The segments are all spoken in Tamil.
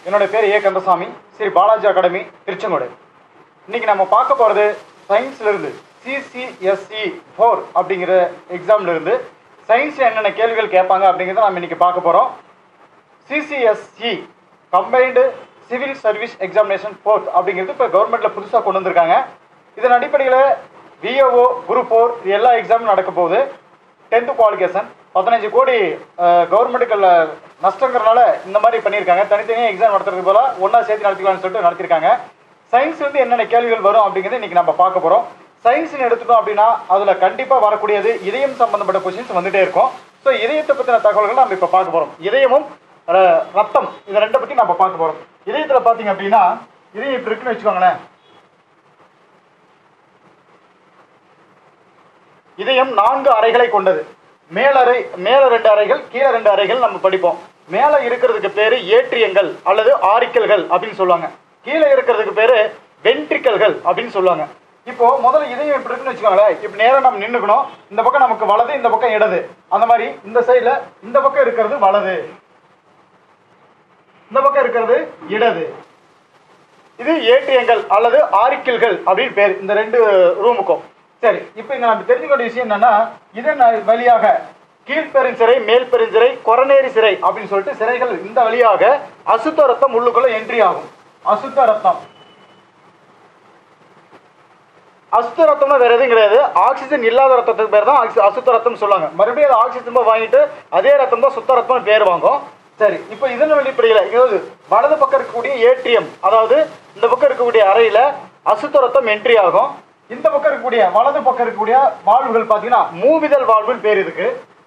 என்னோட பேர் ஏ கந்தசாமி ஸ்ரீ பாலாஜி அகாடமி திருச்செங்கோடு இன்னைக்கு நம்ம பார்க்க போகிறது சயின்ஸ்ல இருந்து சிசிஎஸ்சி ஃபோர் அப்படிங்கிற எக்ஸாம்ல இருந்து சயின்ஸ்ல என்னென்ன கேள்விகள் கேட்பாங்க அப்படிங்கிறத நம்ம இன்னைக்கு பார்க்க போகிறோம் CCSC combined civil service examination fourth அப்படிங்கிறது இப்போ கவர்மெண்ட்ல புதுசாக கொண்டு வந்திருக்காங்க இதன் அடிப்படையில் விஓஓ குரூப் ஃபோர் இது எல்லா எக்ஸாமும் நடக்க போகுது டென்த்து குவாலிஃபிகேஷன் பதினஞ்சு கோடி கவர்மெண்ட்டுக்கு நஷ்டங்கிறனால இந்த மாதிரி பண்ணியிருக்காங்க தனித்தனியாக எக்ஸாம் நடத்துறதுக்கு போல ஒன்றா சேர்த்து நடத்திக்கலாம்னு சொல்லிட்டு நடத்திருக்காங்க சயின்ஸ் வந்து என்னென்ன கேள்விகள் வரும் அப்படிங்கிறத இன்னைக்கு நம்ம பார்க்க போகிறோம் சயின்ஸ்னு எடுத்துட்டோம் அப்படின்னா அதில் கண்டிப்பாக வரக்கூடியது இதயம் சம்பந்தப்பட்ட கொஸ்டின்ஸ் வந்துட்டே இருக்கும் ஸோ இதயத்தை பற்றின தகவல்கள் நம்ம இப்போ பார்க்க போகிறோம் இதயமும் அஹ், ரத்தம் இது ரெண்டை பற்றி நம்ம பார்க்க போகிறோம் இதயத்தில் பார்த்தீங்க அப்படின்னா இதயம் இப்படி இருக்குன்னு வச்சுக்கோங்களேன் இதயம் நான்கு அறைகளை கொண்டது மேலறை மேல ரெண்டு அறைகள் கீழே ரெண்டு அறைகள் நம்ம படிப்போம் மேல இருக்கிறதுக்கு பேரு ஏற்றியங்கள் அல்லது ஆரிக்கல்கள் அப்படின்னு சொல்லுவாங்க கீழே இருக்கிறதுக்கு பேரு வென்ட்ரிக்கல்கள் அப்படின்னு சொல்லுவாங்க இப்போ முதல்ல இதயம் இப்படி இருக்குன்னு வச்சுக்கோங்களேன் இப்படி நேரா நம்ம நின்னுக்கணும் இந்த பக்கம் நமக்கு வலது இந்த பக்கம் இடது அந்த மாதிரி இந்த சைடுல இந்த பக்கம் இருக்கிறது வலது இந்த பக்கம் இருக்கிறது இடது இது ஏற்றியங்கள் அல்லது ஆரிக்கிள்கள் அப்படின்னு பேர் இந்த ரெண்டு ரூமுக்கும் சரி இப்போ இங்க நம்ம தெரிஞ்சுக்க வேண்டிய விஷயம் என்னன்னா இதன் வழியாக கீழ்பெருஞ்சிறை மேல் பெருஞ்சிறை கொரநேரி சிறை அப்படின்னு சொல்லிட்டு சிறைகள் இந்த வழியாக அசுத்த ரத்தம் உள்ளுக்குள்ள என்ட்ரி ஆகும் அசுத்த ரத்தம் அசுத்த ரத்தம்னா வேற எதுவும் கிடையாது ஆக்சிஜன் இல்லாத ரத்தத்துக்கு பேர் தான் ஆக்சி- அசுத்த ரத்தம் சொல்லுவாங்க மறுபடியும் அது ஆக்சிஜன் வாங்கிட்டு அதே ரத்தம் தான் சுத்த ரத்தம்னு பேர் வாங்கும் சரி இப்போ இதன் வெளிப்படையில் இதாவது வலது பக்கம் இருக்கக்கூடிய ஏடிஎம் அதாவது இந்த பக்கம் இருக்கக்கூடிய அறையில அசுத்த ரத்தம் என்ட்ரி ஆகும் இந்த பக்கம் இருக்கக்கூடிய வலது பக்கம் இருக்கக்கூடிய வால்வுகள் பார்த்தீங்கன்னா மூவிதல் வால்வுன்னு பேர் இதுக்கு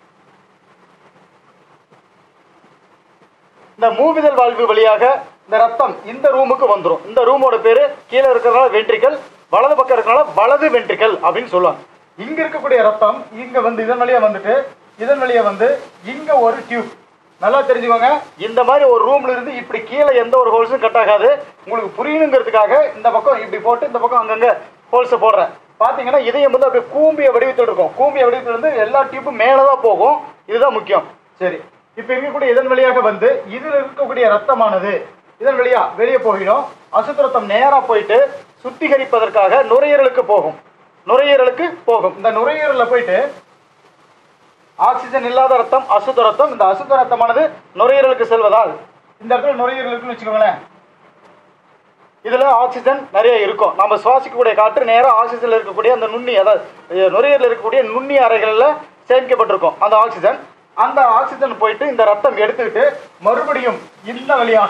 இந்த மூவிதல் வால்வு வழியாக இந்த ரத்தம் இந்த ரூமுக்கு வந்துரும் இந்த ரூமோட பேரு கீழே இருக்கிறதுனால வென்ட்ரிக்கல் வலது பக்கம் இருக்கிறனால வலது வென்ட்ரிக்கல் அப்படின்னு சொல்லுவாங்க இங்க இருக்கக்கூடிய ரத்தம் இங்க வந்து இதன் வழியா வந்துட்டு இதன் வழியா வந்து இங்க ஒரு டியூப் நல்லா தெரிஞ்சுக்கோங்க இந்த மாதிரி ஒரு ரூம்ல இருந்து இப்படி கீழே எந்த ஒரு ஹோல்ஸும் கட் ஆகாது உங்களுக்கு புரியணுங்கிறதுக்காக இந்த பக்கம் இப்படி போட்டு இந்த பக்கம் அங்கங்க ஹோல்ஸ் போடுறேன் பாத்தீங்கன்னா இதயம் வந்து அப்படியே கூம்பிய வடிவத்தில் இருக்கும் கூம்பிய வடிவத்தில் இருந்து எல்லா டியூப்பும் மேலே தான் போகும் இதுதான் முக்கியம் சரி இப்ப இருக்கக்கூடிய இதன் வழியாக வந்து இதுல இருக்கக்கூடிய ரத்தமானது இதன் வழியா வெளியே போயிடும் அசுத்த ரத்தம் நேரா போயிட்டு சுத்திகரிப்பதற்காக நுரையீரலுக்கு போகும் நுரையீரலுக்கு போகும் இந்த நுரையீரல்ல போயிட்டு ஆக்சிஜன் இல்லாத ரத்தம் அசுத்த ரத்தம் இந்த அசுத்த ரத்தமானது நுரையீரலுக்கு செல்வதால் இந்த இடத்துல நுரையீரல் இருக்குன்னு வச்சுக்கோங்களேன் இதுல ஆக்சிஜன் நிறைய இருக்கும் நம்ம சுவாசிக்கக்கூடிய காற்று நேரா ஆக்சிஜன்ல இருக்கக்கூடிய அந்த நுண்ணி அதாவது அஹ், நுரையீரல்ல இருக்கக்கூடிய நுண்ணி அறைகள்ல சேமிக்கப்பட்டிருக்கும் அந்த ஆக்சிஜன் அந்த ஆக்சிஜன் போயிட்டு இந்த ரத்தம் எடுத்துக்கிட்டு மறுபடியும் இந்த வழியாக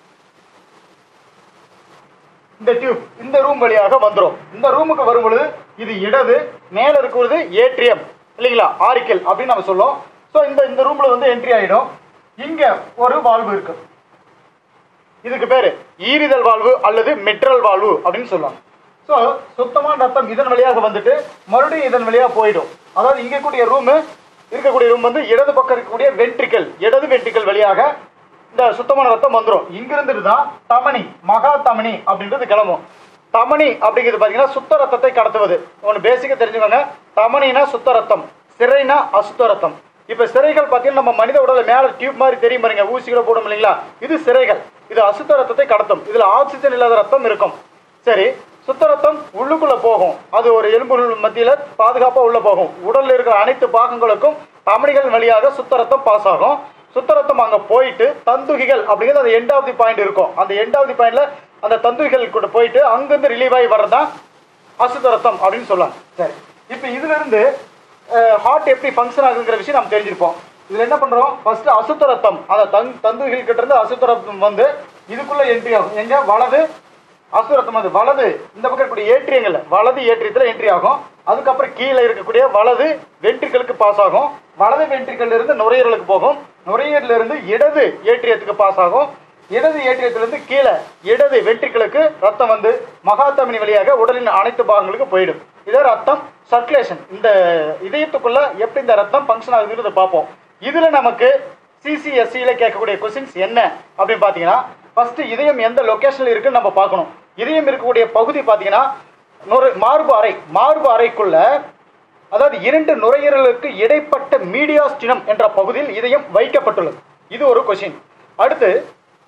இந்த டியூப் இந்த ரூம் வழியாக வந்துரும் இந்த ரூமுக்கு வரும் பொழுது இது இடது மேல இருக்கிறது ஏட்ரியம் இல்லைங்களா ஆரிக்கல் அப்படின்னு நம்ம சொல்லுவோம் ஸோ இந்த இந்த ரூம்ல வந்து என்ட்ரி ஆயிடும் இங்க ஒரு வால்வு இருக்கு இதுக்கு பேரு ஈரிதல் வாழ்வு அல்லது மெட்ரல் வாழ்வு அப்படின்னு சொல்லுவாங்க ஸோ சுத்தமான ரத்தம் இதன் வழியாக வந்துட்டு மறுபடியும் இதன் வழியாக போயிடும் அதாவது இங்க கூடிய ரூமு இருக்கக்கூடிய ரூம் வந்து இடது பக்கம் இருக்கக்கூடிய வென்ட்ரிக்கல் இடது வென்ட்ரிக்கல் வழியாக இந்த சுத்தமான ரத்தம் வந்துடும் இங்கிருந்து தான் தமனி மகா தமனி அப்படின்றது கிளம்பும் தமனி அப்படிங்கிறது பார்த்தீங்கன்னா சுத்த ரத்தத்தை கடத்துவது ஒன்று பேசிக்காக தெரிஞ்சுக்கோங்க தமனினா சுத்த ரத்தம் சிறைனா அசுத்த ரத்தம் இப்போ சிறைகள் பார்த்தீங்கன்னா நம்ம மனித உடல்ல மேலே டியூப் மாதிரி தெரியும் பாருங்க ஊசிகளை போடும் இல்லைங்களா இது சிறைகள் இது அசுத்த ரத்தத்தை கடத்தும் இதுல ஆக்சிஜன் இல்லாத ரத்தம் இருக்கும் சரி சுத்த ரத்தம் உள்ளுக்குள்ள போகும் அது ஒரு எலும்புகள் மத்தியில பாதுகாப்பா உள்ள போகும் உடல்ல இருக்கிற அனைத்து பாகங்களுக்கும் தமணிகள் வழியாக சுத்த ரத்தம் பாஸ் ஆகும் சுத்த ரத்தம் அங்க போயிட்டு தந்துகிகள் அப்படிங்கிறது அந்த எண்ட் ஆஃப் தி பாயிண்ட் இருக்கும் அந்த எண்ட் ஆஃப் தி பாயிண்ட்ல அந்த தந்துகிகள் கூட போயிட்டு அங்கிருந்து ரிலீவ் ஆகி வர்றதுதான் அசுத்த ரத்தம் அப்படின்னு சொல்லுவாங்க சரி இப்போ இதுல இருந்து ஹார்ட் எப்படி ஃபங்க்ஷன் ஆகுங்கிற விஷயம் நம்ம தெரிஞ்சிருப்போம் இதுல என்ன பண்றோம் ஃபர்ஸ்ட் அசுத்த ரத்தம் அந்த தன் தந்துகள் கிட்ட இருந்து அசுத்த ரத்தம் வந்து இதுக்குள்ள என்ட்ரி ஆகும் எங்க வலது அசுத்த ரத்தம் வந்து வலது இந்த பக்கம் இருக்கக்கூடிய ஏற்றியங்கள்ல வலது ஏற்றியத்துல என்ட்ரி ஆகும் அதுக்கப்புறம் கீழே இருக்கக்கூடிய வலது வென்ட்ரிகளுக்கு பாஸ் ஆகும் வலது வென்ட்ரிக்கல்ல இருந்து நுரையீரலுக்கு போகும் நுரையீரல்ல இருந்து இடது ஏற்றியத்துக்கு பாஸ் ஆகும் இடது ஏற்றியத்திலிருந்து கீழே இடது வென்ட்ரிகளுக்கு ரத்தம் வந்து மகாத்தமினி வழியாக உடலின் அனைத்து பாகங்களுக்கு போயிடும் இதே ரத்தம் சர்க்குலேஷன் இந்த இதயத்துக்குள்ள எப்படி இந்த ரத்தம் ஃபங்க்ஷன் ஆகுதுங்கிறத பார்ப்போம் இதுல நமக்கு சிசிஎஸ்சியில கேட்கக்கூடிய கொஸ்டின்ஸ் என்ன அப்படின்னு பார்த்தீங்கன்னா ஃபர்ஸ்ட் இதயம் எந்த லொகேஷன்ல இருக்குன்னு நம்ம பார்க்கணும் இதயம் இருக்கக்கூடிய பகுதி பார்த்தீங்கன்னா நுரை மார்பு அறை மார்பு அறைக்குள்ள அதாவது இரண்டு நுரையீரலுக்கு இடைப்பட்ட மீடியாஸ்டினம் என்ற பகுதியில் இதயம் வைக்கப்பட்டுள்ளது இது ஒரு கொஸ்டின் அடுத்து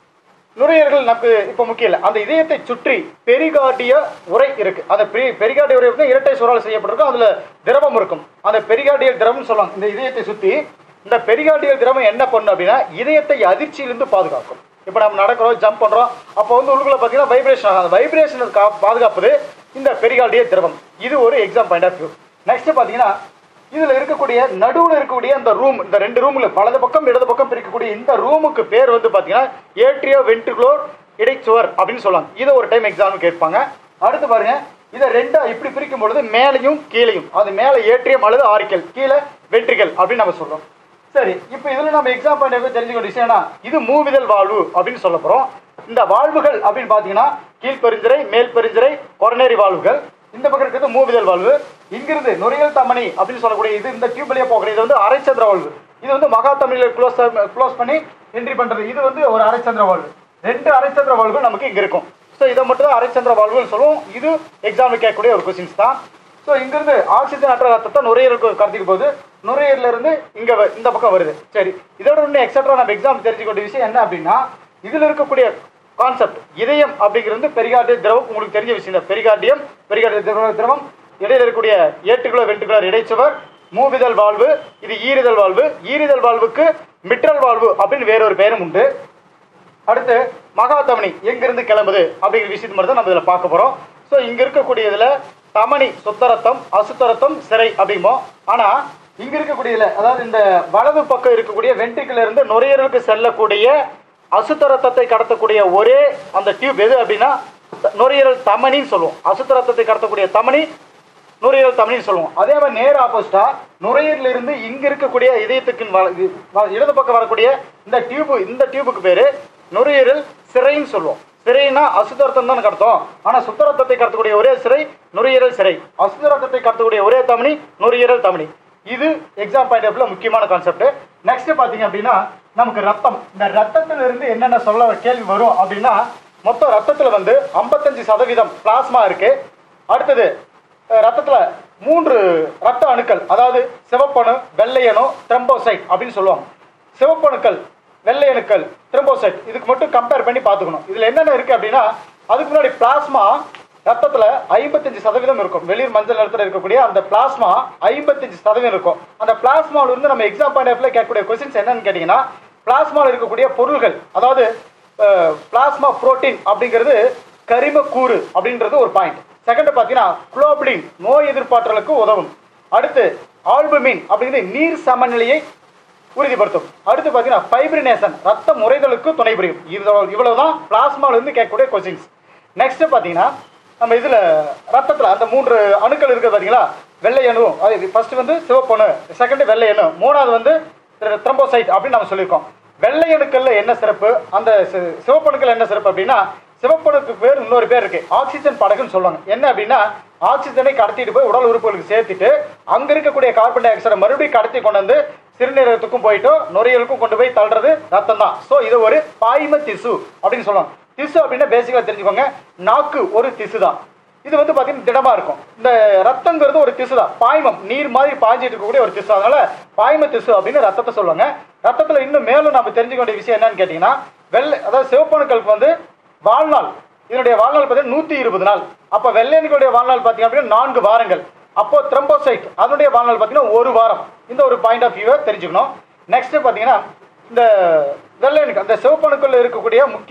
நுரையீரல் நமக்கு இப்போ முக்கியம் இல்லை அந்த இதயத்தை சுற்றி பெரிகார்டிய உரை இருக்கு அந்த பெரி- பெரிகார்டிய உரை வந்து இரட்டை சுரால் செய்யப்பட்டிருக்கும் அதுல திரவம் இருக்கும் அந்த பெரிகார்டியல் திரவம்னு சொல்லுவாங்க இந்த இதயத்தை சுத்தி இந்த பெரிகார்டியல் திரவம் என்ன பண்ணும் அப்படின்னா இதயத்தை அதிர்ச்சியிலிருந்து பாதுகாக்கும் இப்போ நம்ம நடக்கிறோம் ஜம்ப் பண்றோம் அப்போ வந்து உள்ளுக்குள்ள பார்த்தீங்கன்னா வைப்ரேஷன் ஆகும் அந்த வைப்ரேஷன் பாதுகாப்பது இந்த பெரிகார்டியல் திரவம் இது ஒரு exam point of view next பார்த்தீங்கன்னா இதுல இருக்கக்கூடிய நடுவுல இருக்கக்கூடிய அந்த ரூம் இந்த ரெண்டு ரூம்ல வலது பக்கம் இடது பக்கம் பிரிக்கக்கூடிய இந்த ரூமுக்கு பேர் வந்து பாத்தீங்கன்னா ஏட்ரியோ வென்ட்ரிகுலோர் இடைச்சுவர் அப்படின்னு சொல்லுவாங்க இதை ஒரு டைம் எக்ஸாம் கேட்பாங்க அடுத்து பாருங்க இதை ரெண்டா இப்படி பிரிக்கும் பொழுது மேலையும் கீழையும் அது மேல ஏட்ரியம் அல்லது ஆரிக்கல் கீழே வென்ட்ரிகல் அப்படின்னு நம்ம சொல்றோம் சரி இப்போ இதுல நம்ம எக்ஸாம் பாயிண்ட் தெரிஞ்சுக்க விஷயம்னா இது மூவிதல் வாழ்வு அப்படின்னு சொல்ல போறோம் இந்த வாழ்வுகள் அப்படின்னு பாத்தீங்கன்னா கீழ்பெருஞ்சிரை மேல் பெருஞ்சிரை கொரநேரி வாழ்வுகள் இந்த பக்கம் இருக்கிறது மூவிதல் வாழ்வு இங்கிருந்து நுரையல் தமனி அப்படின்னு சொல்லக்கூடிய இது இந்த டியூப் வழியா போகக்கூடிய இது வந்து அரைச்சந்திர வாழ்வு இது வந்து மகா தமிழ்ல க்ளோஸ் க்ளோஸ் பண்ணி என்ட்ரி பண்றது இது வந்து ஒரு அரைச்சந்திர வாழ்வு ரெண்டு அரைச்சந்திர வாழ்வுகள் நமக்கு இங்க இருக்கும் ஸோ இதை மட்டும் தான் அரைச்சந்திர வாழ்வுன்னு சொல்லுவோம் இது எக்ஸாமில் கேட்கக்கூடிய ஒரு கொஸ்டின்ஸ் தான் ஸோ இங்கிருந்து ஆக்சிஜன் அற்ற ரத்தத்தை நுரையீரலுக்கு கடத்திட்டு போகுது நுரையீரல்ல இருந்து இங்க வ- இந்த பக்கம் வருது சரி இதோட ஒன்று எக்ஸட்ரா நம்ம எக்ஸாம் தெரிஞ்சுக்க விஷயம் என்ன அப்படின்னா இதுல இருக்கக்கூடிய கான்செப்ட் இதயம் அப்படிங்கிறது பெரிகார்டிய திரவம் உங்களுக்கு தெரிஞ்ச விஷயம் தான் பெரிகார்டியம் பெரிகார்டிய திரவ திரவம் இடையில இருக்கக்கூடிய ஏட்டுக்குலர் வென்ட்ரிகுலர் இடைச்சுவர் மூவிதழ் வாழ்வு இது ஈரிதழ் வாழ்வு ஈரிதழ் வாழ்வுக்கு மிட்ரல் வாழ்வு அப்படின்னு வேறொரு பெயரும் உண்டு அடுத்து மகாதமனி எங்கிருந்து கிளம்புது அப்படிங்கிற விஷயத்து மட்டும் தான் நம்ம இதில் பார்க்க போகிறோம் ஸோ இங்கே இருக்கக்கூடியதுல தமனி சுத்தரத்தம் அசுத்தரத்தம் சிறை அப்படிம்போம் ஆனால் இங்கே இருக்கக்கூடியதுல அதாவது இந்த வலது பக்கம் இருக்கக்கூடிய வென்ட்ரிக்கில் இருந்து நுரையீரலுக்கு செல்லக்கூடிய அசுத்த ரத்தத்தை கடத்தக்கூடிய ஒரே அந்த டியூப் எது அப்படின்னா த- நுரையீரல் தமனின்னு சொல்லுவோம் அசுத்த ரத்தத்தை கடத்தக்கூடிய தமனி நுரையீரல் தமனின்னு சொல்லுவோம் அதே மாதிரி நேர் ஆப்போசிட்டா நுரையீரல இருந்து இங்க இருக்கக்கூடிய இதயத்துக்கு வ- இது வ- இடது பக்கம் வரக்கூடிய இந்த டியூப் இந்த டியூபுக்கு பேரு நுரையீரல் சிறைன்னு சொல்லுவோம் சிறைனா அசுத்த ரத்தம் தான் கடத்தும் ஆனா சுத்த ரத்தத்தை கடத்தக்கூடிய ஒரே சிறை நுரையீரல் சிறை அசுத்த ரத்தத்தை கடத்தக்கூடிய ஒரே தமனி நுரையீரல் தமனி இது எக்ஸாம் பாயிண்ட் ஆஃப்ல முக்கியமான கான்செப்ட் நெக்ஸ்ட் பாத்தீங்க அப்படின்னா நமக்கு ரத்தம் இந்த ரத்தத்துல இருந்து என்னென்ன சொல்ல கேள்வி வரும் அப்படின்னா மொத்தம் ரத்தத்துல வந்து 55% சதவீதம் பிளாஸ்மா இருக்கு அடுத்தது அஹ், ரத்தத்துல மூன்று ரத்த அணுக்கள் அதாவது சிவப்பணு வெள்ளையணு த்ரம்போசைட் அப்படின்னு சொல்லுவாங்க சிவப்பணுக்கள் வெள்ளையணுக்கள் த்ரம்போசைட் இதுக்கு மட்டும் கம்பேர் பண்ணி பார்த்துக்கணும் இதுல என்னென்ன இருக்கு அப்படின்னா அதுக்கு முன்னாடி பிளாஸ்மா ரத்தத்துல ஐம்பத்தஞ்சு சதவீதம் இருக்கும் வெளிர் மஞ்சள் நிறத்துல இருக்கக்கூடிய அந்த பிளாஸ்மா ஐம்பத்தஞ்சு சதவீதம் இருக்கும் அந்த பிளாஸ்மாவில இருந்து நம்ம எக்ஸாம் பாயிண்ட் ஆஃப்ல கேட்கக்கூடிய கொஸ்டின்ஸ் என்னன்னு கேட்டீங்கன்னா பிளாஸ்மாவில் இருக்கக்கூடிய பொருள்கள் அதாவது பிளாஸ்மா புரோட்டீன் அப்படிங்கிறது கரிம கூறு அப்படின்றது ஒரு பாயிண்ட் செகண்ட் பார்த்தீங்கன்னா குளோபுலின் நோய் எதிர்ப்பாற்றலுக்கு உதவும் அடுத்து ஆல்புமின் அப்படிங்கிறது நீர் சமநிலையை உறுதிப்படுத்தும் அடுத்து பார்த்தீங்கன்னா ஃபைப்ரினேஷன் ரத்த முறைகளுக்கு துணை புரியும் இது இவ்வளவுதான் பிளாஸ்மால இருந்து கேட்கக்கூடிய கொஸ்டின்ஸ் நெக்ஸ்ட் பார்த்தீங்கன்னா நம்ம இதுல ரத்தத்துல அந்த மூன்று அணுக்கள் இருக்குது பார்த்தீங்களா வெள்ளை அணு அது ஃபர்ஸ்ட் வந்து சிவப்பணு செகண்ட் வெள்ளை அணு மூணாவது வந்து த்ரம்போசைட் அப்படின்னு நம்ம சொல்லியிருக்கோம் வெள்ளை அணுக்கள்ல என்ன சிறப்பு அந்த சி- சிவப்பணுக்கள் என்ன சிறப்பு அப்படின்னா சிவப்பணுக்கு பேர் இன்னொரு பேர் இருக்கு ஆக்சிஜன் படகுன்னு சொல்லுவாங்க என்ன அப்படின்னா ஆக்சிஜனை கடத்திட்டு போய் உடல் உறுப்புகளுக்கு சேர்த்துட்டு அங்க இருக்கக்கூடிய கார்பன் டை ஆக்சைடை மறுபடியும் கடத்தி கொண்டு வந்து சிறுநீரகத்துக்கும் போயிட்டு நுரையீரலுக்கும் கொண்டு போய் தள்ளுறது ரத்தம் தான் ஸோ இது ஒரு பாய்ம திசு அப்படின்னு சொல்லுவாங்க திசு அப்படின்னா பேசிக்கா தெரிஞ்சுக்கோங்க நாக்கு ஒரு திசு தான் இது வந்து பார்த்தீங்கன்னா திடமா இருக்கும் இந்த ரத்தங்கிறது ஒரு திசு தான் பாய்மம் நீர் மாதிரி பாய்ஞ்சிட்டு இருக்கக்கூடிய ஒரு திசு அதனால பாய்ம திசு அப்படின்னு ரத்தத்தை சொல்லுவாங்க ரத்தத்துல இன்னும் மேலும் நம்ம தெரிஞ்சுக்க வேண்டிய விஷயம் என்னன்னு கேட்டீங்கன்னா வெள்ளை அதாவது சிவப்பணுக்களுக்கு வந்து வாழ்நாள் இதனுடைய வாழ்நாள் பார்த்தீங்கன்னா நூத்தி இருபது நாள் அப்ப வெள்ளையனுடைய வாழ்நாள் பார்த்தீங்க அப்படின்னா நான்கு வாரங்கள் அப்போ த்ரம்போசைட் அதனுடைய வாழ்நாள் பார்த்தீங்கன்னா ஒரு வாரம் இந்த ஒரு பாயிண்ட் ஆஃப் வியூவை தெரிஞ்சுக்கணும் நெக்ஸ்ட் பார்த்தீங்கன்னா இந்த வெள்ளையனுக்கு அந்த சிவப்பணுக்கள் இருக்கக்கூடிய முக்கிய